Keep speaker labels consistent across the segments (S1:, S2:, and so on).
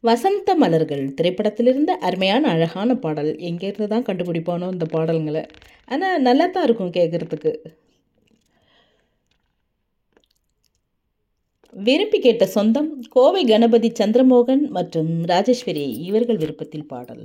S1: வசந்த மலர்கள் திரைப்படத்திலிருந்து அருமையான அழகான பாடல் எங்கேருந்து தான் கண்டுபிடிப்பானோ இந்த பாடல்களை ஆனால் நல்லா தான் இருக்கும் கேட்குறதுக்கு விரும்பி கேட்ட சொந்தம் கோவை கணபதி சந்திரமோகன் மற்றும் ராஜேஸ்வரி இவர்கள் விருப்பத்தில் பாடல்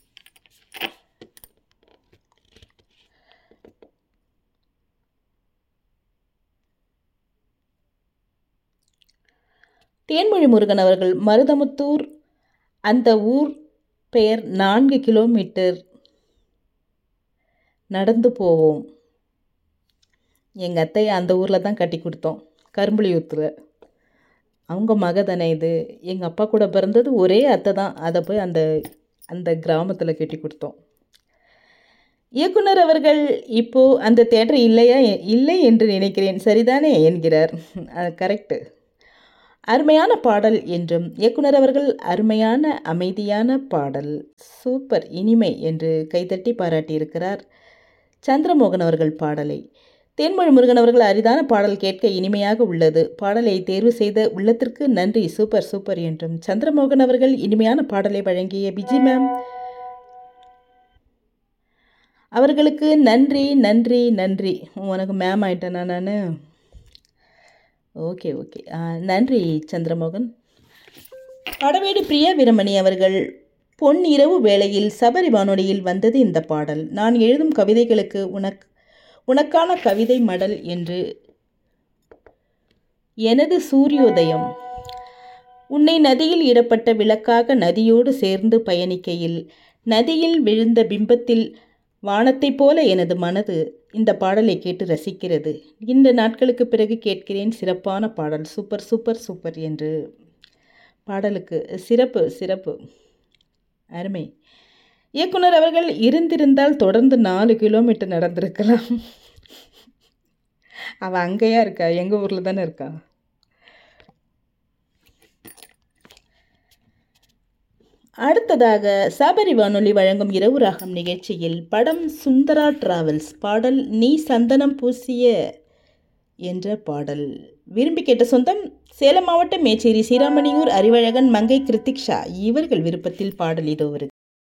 S1: தேன்மொழி முருகன் அவர்கள் மருதமுத்தூர் அந்த ஊர் பெயர் நான்கு கிலோமீட்டர் நடந்து போவோம் எங்கள் அத்தையை அந்த ஊரில் தான் கட்டி கொடுத்தோம் கரும்புலியூத்தில் அவங்க மக தானே இது எங்கள் அப்பா கூட பிறந்தது ஒரே அத்தை தான் அதை போய் அந்த அந்த கிராமத்தில் கட்டி கொடுத்தோம் இயக்குனர் அவர்கள் இப்போது அந்த தேட்டர் இல்லையா இல்லை என்று நினைக்கிறேன் சரிதானே என்கிறார் கரெக்டு அருமையான பாடல் என்றும் இயக்குனர் அவர்கள் அருமையான அமைதியான பாடல் சூப்பர் இனிமை என்று கைதட்டி பாராட்டியிருக்கிறார் சந்திரமோகன் அவர்கள் பாடலை தேன்மொழி முருகன் அவர்கள் அரிதான பாடல் கேட்க இனிமையாக உள்ளது பாடலை தேர்வு செய்த உள்ளத்திற்கு நன்றி சூப்பர் சூப்பர் என்றும் சந்திரமோகன் அவர்கள் இனிமையான பாடலை வழங்கிய விஜி மேம் அவர்களுக்கு நன்றி நன்றி நன்றி உனக்கு மேம் ஆயிட்டேனா நான் ஓகே ஓகே நன்றி சந்திரமோகன் படவேடு பிரியா வீரமணி அவர்கள் பொன் இரவு வேளையில் சபரி வானொலியில் வந்தது இந்த பாடல் நான் எழுதும் கவிதைகளுக்கு உனக் உனக்கான கவிதை மடல் என்று எனது சூரியோதயம் உன்னை நதியில் இடப்பட்ட விளக்காக நதியோடு சேர்ந்து பயணிக்கையில் நதியில் விழுந்த பிம்பத்தில் வானத்தைப் போல எனது மனது இந்த பாடலை கேட்டு ரசிக்கிறது இந்த நாட்களுக்கு பிறகு கேட்கிறேன் சிறப்பான பாடல் சூப்பர் சூப்பர் சூப்பர் என்று பாடலுக்கு சிறப்பு சிறப்பு அருமை இயக்குனர் அவர்கள் இருந்திருந்தால் தொடர்ந்து நாலு கிலோமீட்டர் நடந்திருக்கலாம் அவள் அங்கேயா இருக்கா எங்கள் ஊரில் தானே இருக்கா அடுத்ததாக சபரி வானொலி வழங்கும் இரவு ராகம் நிகழ்ச்சியில் படம் சுந்தரா டிராவல்ஸ் பாடல் நீ சந்தனம் பூசிய என்ற பாடல் விரும்பி கேட்ட சொந்தம் சேலம் மாவட்டம் மேச்சேரி சீராமணியூர் அறிவழகன் மங்கை கிருத்திக்ஷா இவர்கள் விருப்பத்தில் பாடல் இதோ வருகிறது